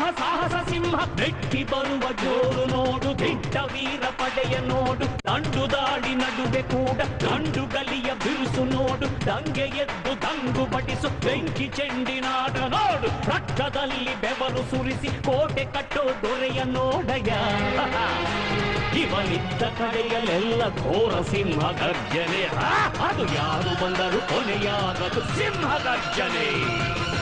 ಸಿಂಹ ಸಾಹಸ ಸಿಂಹ ಮೆಟ್ಟಿ ಬರುವ ಜೋರು ನೋಡು ದಿಟ್ಟ ವೀರ ಪಡೆಯ ನೋಡು ದಂಡು ದಾಡಿ ನಡುವೆ ಕೂಡ ಗಂಡು ಗಲಿಯ ಬಿರುಸು ನೋಡು ದಂಗೆ ಎದ್ದು ದಂಗು ಬಡಿಸು ಬೆಂಕಿ ಚೆಂಡಿನಾಟ ನೋಡು ರಕ್ತದಲ್ಲಿ ಬೆವರು ಸುರಿಸಿ ಕೋಟೆ ಕಟ್ಟೋ ದೊರೆಯ ನೋಡಯ ಇವನಿದ್ದ ಕಡೆಯಲ್ಲೆಲ್ಲ ಘೋರ ಸಿಂಹ ಗರ್ಜನೆ ಆ, ಅದು ಯಾರು ಬಂದರು ಕೊನೆಯಾಗದು ಸಿಂಹ ಗರ್ಜನೆ